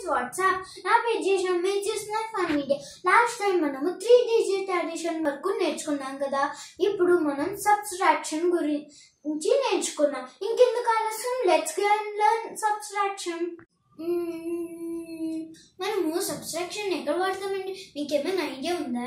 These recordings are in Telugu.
ఇట్స్ వాట్సాప్ నా పేజ్ చేసిన మీరు చేసిన ఫన్ మీడియా లాస్ట్ టైం మనము త్రీ డిజిట్ అడిషన్ వరకు నేర్చుకున్నాం కదా ఇప్పుడు మనం సబ్స్ట్రాక్షన్ గురించి నేర్చుకున్నాం ఇంకెందుకు ఆలస్యం లెట్స్ లెర్న్ సబ్స్ట్రాక్షన్ మనము సబ్స్ట్రాక్షన్ ఎక్కడ వాడతామండి మీకేమైనా ఐడియా ఉందా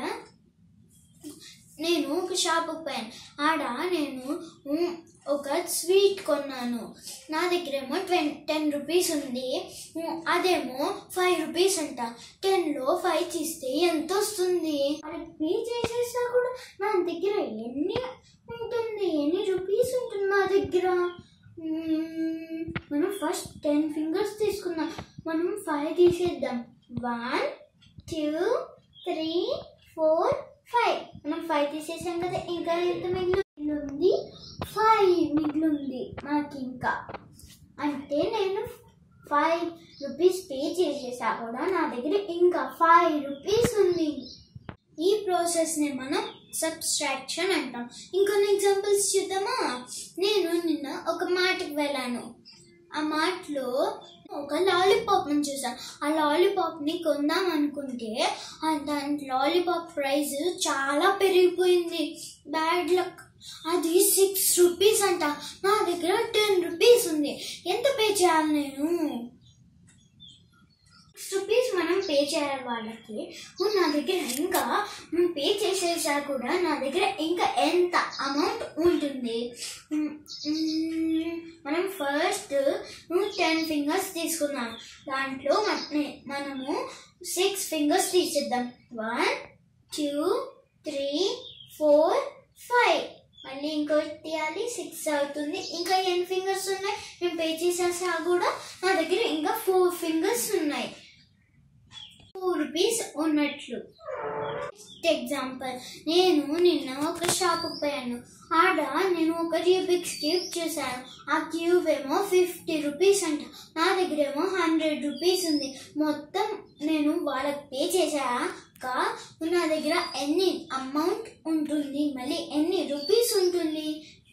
నేను ఒక షాప్కి పోయాను ఆడ నేను ఉమ్, ఒక స్వీట్ కొన్నాను నా దగ్గరేమో ట్వెన్ టెన్ రూపీస్ ఉంది ఉమ్, అదేమో ఫైవ్ రూపీస్ అంట టెన్లో ఫైవ్ తీస్తే ఎంత వస్తుంది అది పే చేసేసా కూడా నా దగ్గర ఎన్ని ఉంటుంది ఎన్ని రూపీస్ ఉంటుంది నా దగ్గర ఉమ్, మనం ఫస్ట్ టెన్ ఫింగర్స్ తీసుకుందాం మనం ఫైవ్ తీసేద్దాం one two three four five మనం ఫైవ్ తీసేసాం కదా ఇంకా ఎంత మిగిలింది ఫైవ్ మిగిలింది మనకి ఇంకా అంటే నేను ఫైవ్ రూపీస్ పే చేసేసా కూడా నా దగ్గర ఇంకా ఫైవ్ రూపీస్ ఉంది ఈ ప్రాసెస్ని మనం సబ్స్ట్రాక్షన్ అంటాం ఇంకొన్ని ఎగ్జాంపుల్స్ చూద్దామా నేను నిన్న ఒక మార్ట్కి వెళ్ళాను ఆ మార్ట్లో ఒక లాలీపాప్ని చూసాను ఆ లాలీపాప్ని కొందాం అనుకుంటే ఆ దాని లాలీపాప్ ప్రైస్ చాలా పెరిగిపోయింది బ్యాడ్ లక్ అది సిక్స్ రూపీస్ అంట నా దగ్గర టెన్ రూపీస్ ఉంది ఎంత పే చేయాలి నేను సిక్స్ రూపీస్ మనం పే చేయాలి వాళ్ళకి ఓ, నా దగ్గర ఇంకా మనం పే చేసేసా కూడా నా దగ్గర ఇంకా ఎంత అమౌంట్ ఉంటుంది మ్, మ్, మనం ఫస్ట్ టెన్ ఫింగర్స్ తీసుకున్నాం దాంట్లో మన- మనము సిక్స్ ఫింగర్స్ తీసేద్దాం one two three four five మళ్ళీ ఇంకోటి తీయాలి సిక్స్ అవుతుంది ఇంకా ఎన్ని ఫింగర్స్ ఉన్నాయి నేను పే చేసేసా కూడా నా దగ్గర ఇంకా ఫోర్ ఫింగర్స్ ఉన్నాయి టూ రూపీస్ ఉన్నట్లు ఎగ్జాంపుల్ నేను నిన్న ఒక షాప్కి పోయాను ఆడ నేను ఒక రూబిక్స్ క్యూబ్ చూసాను ఆ క్యూబ్ ఏమో ఫిఫ్టీ రూపీస్ అంట నా దగ్గర ఏమో హండ్రెడ్ రూపీస్ ఉంది మొత్తం నేను వాళ్ళకి పే చేశాక నా దగ్గర ఎన్ని అమౌంట్ ఉంటుంది మళ్ళీ ఎన్ని రూపీస్ ఉంటుంది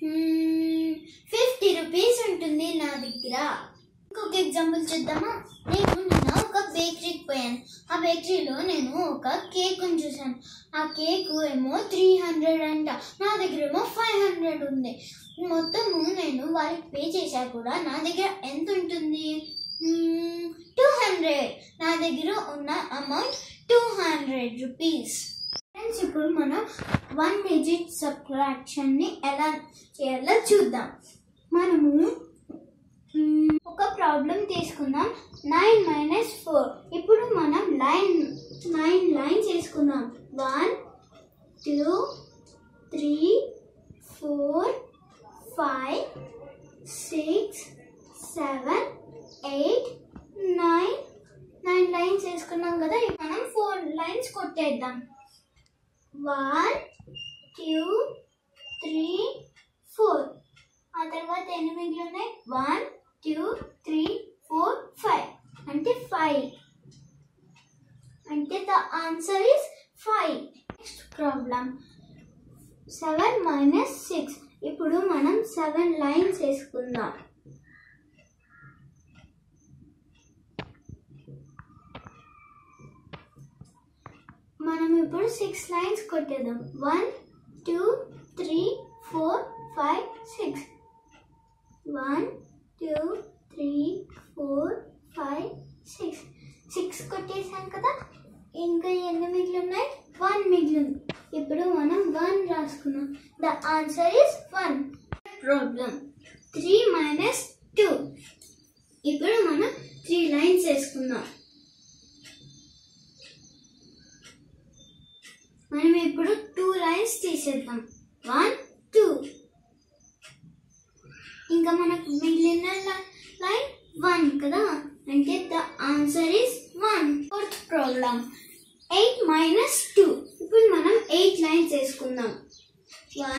ఫిఫ్టీ రూపీస్ ఉంటుంది నా దగ్గర ఇంకొక ఎగ్జాంపుల్ చూద్దామా నేను నిన్న ఒక బేకరీకి పోయాను ఆ బేకరీలో నేను ఒక కేక్ చూసాను ఆ కేక్ ఏమో త్రీ హండ్రెడ్ అంట నా దగ్గర ఏమో ఫైవ్ హండ్రెడ్ ఉంది మొత్తము నేను వాళ్ళకి పే చేశా కూడా నా దగ్గర ఎంత ఉంటుంది టూ హండ్రెడ్ నా దగ్గర ఉన్న amount two hundred rupees friends ఇప్పుడు మనం వన్ డిజిట్ సబ్ట్రాక్షన్ని ఎలా చేయాలో చూద్దాం మనము మ్మ్, ఒక ప్రాబ్లం తీసుకుందాం నైన్ మైనస్ ఫోర్ ఇప్పుడు మనం లైన్ నైన్ లైన్స్ వేసుకుందాం one two three four five six seven eight nine nine lines వేసుకున్నాం కదా ఇప్పుడు మనం ఫోర్ లైన్స్ కొట్టేద్దాం వన్ టూ త్రీ ఫోర్ ఆ తర్వాత ఎన్ని మిగిలి ఉన్నాయి one two three four five అంటే ఫైవ్ అంటే the answer is five next problem seven minus six ఇప్పుడు మనం సెవెన్ లైన్స్ వేసుకుందాం మనం ఇప్పుడు సిక్స్ లైన్స్ కొట్టేద్దాం one two three four five six one two three four five six six కొట్టేసాం కదా ఇంకా ఎన్ని మిగిలి ఉన్నాయి వన్ మిగిలింది ఇప్పుడు మనం వన్ రాసుకున్నాం the answer is one problem three minus two ఇప్పుడు మనం త్రీ లైన్స్ వేసుకుందాం మనం ఇప్పుడు టూ లైన్స్ తీసేద్దాం వన్ టూ ఇంకా మనకు మిగిలిన లైన్ వన్ కదా అంటే the answer is one fourth problem eight minus two ఇప్పుడు మనం ఎయిట్ లైన్స్ వేసుకుందాం one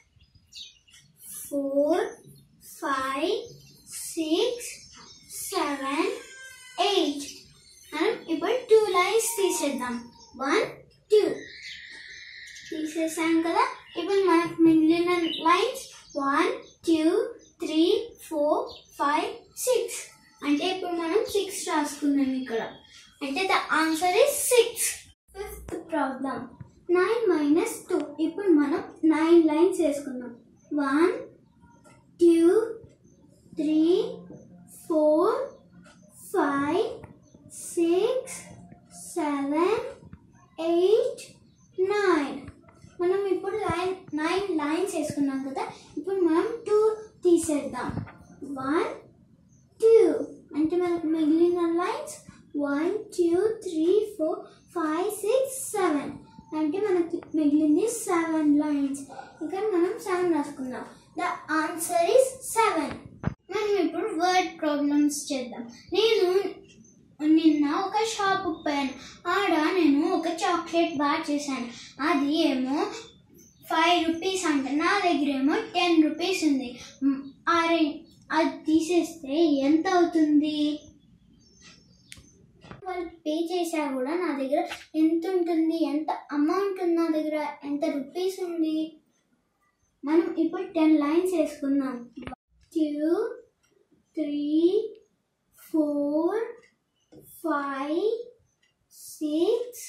four five six seven eight మనం ఇప్పుడు టూ లైన్స్ తీసేద్దాం వన్ టూ తీసేసాం కదా ఇప్పుడు మనకు మిగిలిన lines one two three four five six అంటే ఇప్పుడు మనం సిక్స్ రాసుకున్నాం ఇక్కడ అంటే the answer is six fifth problem nine minus two ఇప్పుడు మనం నైన్ లైన్స్ వేసుకున్నాం one two three four five six seven eight nine మనం ఇప్పుడు లైన్ నైన్ లైన్స్ వేసుకున్నాం కదా ఇప్పుడు మనం టూ తీసేద్దాం వన్ టూ అంటే మనకు మిగిలిన lines one two three four five six seven అంటే మనకి మిగిలింది సెవెన్ లైన్స్ ఇక్కడ మనం సెవెన్ రాసుకుందాం ద ఆన్సర్ ఇస్ సెవెన్ మనం ఇప్పుడు వర్డ్ ప్రాబ్లమ్స్ చేద్దాం నేను నిన్న ఒక షాప్కి పోయాను ఆడ నేను ఒక చాక్లెట్ బార్ చేశాను అది ఏమో ఫైవ్ రూపీస్ అంట నా దగ్గర ఏమో టెన్ రూపీస్ ఉంది మ్, ఆ రెం- అది తీసేస్తే ఎంత అవుతుంది వాళ్ళు పే చేసా కూడా నా దగ్గర ఎంత ఉంటుంది ఎంత అమౌంట్ ఉంది నా దగ్గర ఎంత రూపీస్ ఉంది మనం ఇప్పుడు టెన్ లైన్స్ వేసుకుందాం two three four five six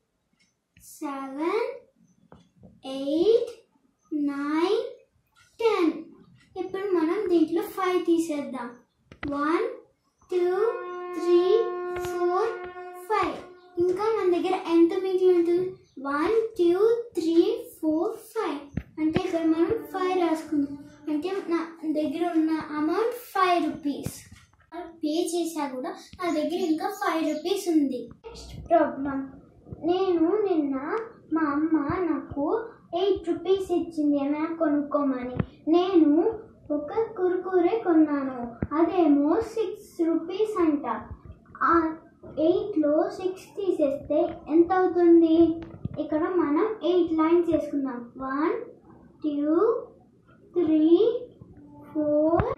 seven eight nine ten ఇప్పుడు మనం దీంట్లో ఫైవ్ తీసేద్దాం one two three four five ఇంకా మన దగ్గర ఎంత మిగిలి ఉంటుంది one two three four five అంటే ఇక్కడ మనం ఫైవ్ రాసుకుందాం అంటే నా దగ్గర ఉన్న అమౌంట్ ఫైవ్ రూపీస్ పే చేసా కూడా నా దగ్గర ఇంకా ఫైవ్ రూపీస్ ఉంది నెక్స్ట్ ప్రాబ్లం నేను నిన్న మా అమ్మ నాకు ఎయిట్ రూపీస్ ఇచ్చింది ఏమైనా కొనుక్కోమని నేను ఒక కురుకురే కొన్నాను అదేమో సిక్స్ రూపీస్ అంట ఆ ఎయిట్లో సిక్స్ తీసేస్తే ఎంత అవుతుంది ఇక్కడ మనం ఎయిట్ లైన్స్ వేసుకుందాం one two three four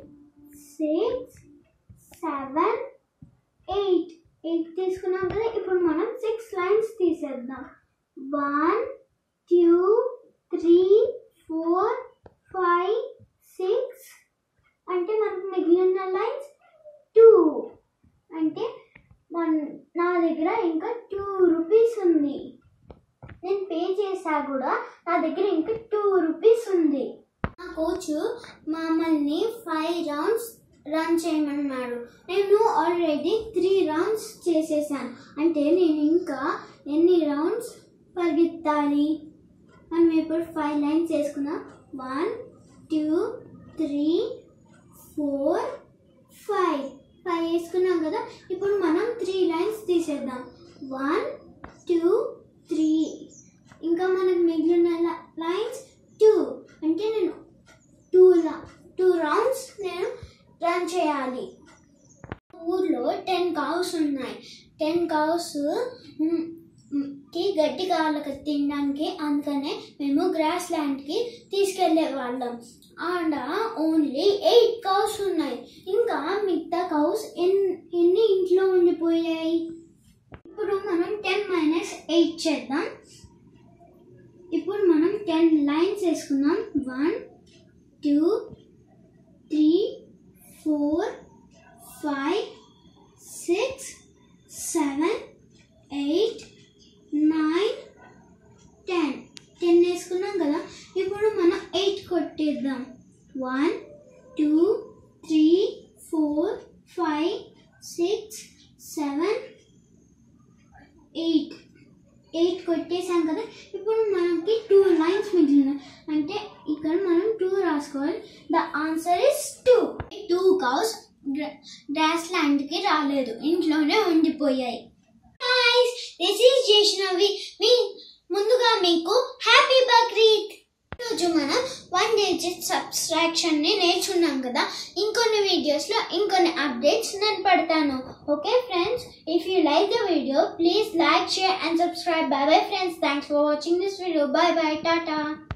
six seven eight eight తీసుకున్నాం కదా ఇప్పుడు మనం సిక్స్ లైన్స్ తీసేద్దాం one two three four five six అంటే మనకు మిగిలిన లైన్స్ టూ అంటే మన నా దగ్గర ఇంకా టూ రూపీస్ ఉంది నేను పే చేసా కూడా నా దగ్గర ఇంకా టూ రూపీస్ ఉంది నా కోచ్ మమ్మల్ని ఫైవ్ రౌండ్స్ రన్ చేయమన్నాడు నేను ఆల్రెడీ త్రీ రౌండ్స్ చేసేసాను అంటే నేను ఇంకా ఎన్ని రౌండ్స్ పరిగెత్తాలి మనం ఇప్పుడు ఫైవ్ లైన్స్ వేసుకుందాం one two three four five five వేసుకున్నాం కదా ఇప్పుడు మనం త్రీ లైన్స్ తీసేద్దాం వన్ టూ త్రీ ఇంకా మనకు మిగిలిన లైన్స్ టూ అంటే నేను టూ టూ రౌండ్స్ నేను రన్ చేయాలి ఊర్లో టెన్ కౌస్ ఉన్నాయి టెన్ కౌస్ కి గడ్డి కావాలి కదా తినడానికి అందుకనే మేము గ్రాస్ ల్యాండ్కి తీసుకెళ్లే వాళ్ళం ఆడ ఓన్లీ ఎయిట్ కౌస్ ఉన్నాయి ఇంకా మిగతా కౌస్ ఎన్ ఎన్ని ఇంట్లో ఉండిపోయాయి ఇప్పుడు మనం టెన్ మైనస్ ఎయిట్ చేద్దాం ఇప్పుడు మనం టెన్ లైన్స్ వేసుకుందాం one two three four five six seven eight nine ten ten వేసుకున్నాం కదా ఇప్పుడు మనం ఎయిట్ కొట్టేద్దాం one two three four five six seven eight eight కొట్టేసాం కదా ఇప్పుడు మనకి టూ లైన్స్ మిగిలినాయి అంటే ఇక్కడ మనం టూ రాసుకోవాలి the answer is two two cows grass ల్యాండ్కి రాలేదు ఇంట్లోనే ఉండిపోయాయి దిస్ ఈస్ చేసినవి మీ ముందుగా మీకు హ్యాపీ బక్రీద్ రోజు మనం వన్ డిజిట్ సబ్స్ట్రాక్షన్ ని నేర్చుకున్నాం కదా ఇంకొన్ని వీడియోస్ లో ఇంకొన్ని అప్డేట్స్ నేను పెడతాను okay friends if you like the video please like share and subscribe bye bye friends thanks for watching this video bye bye Tata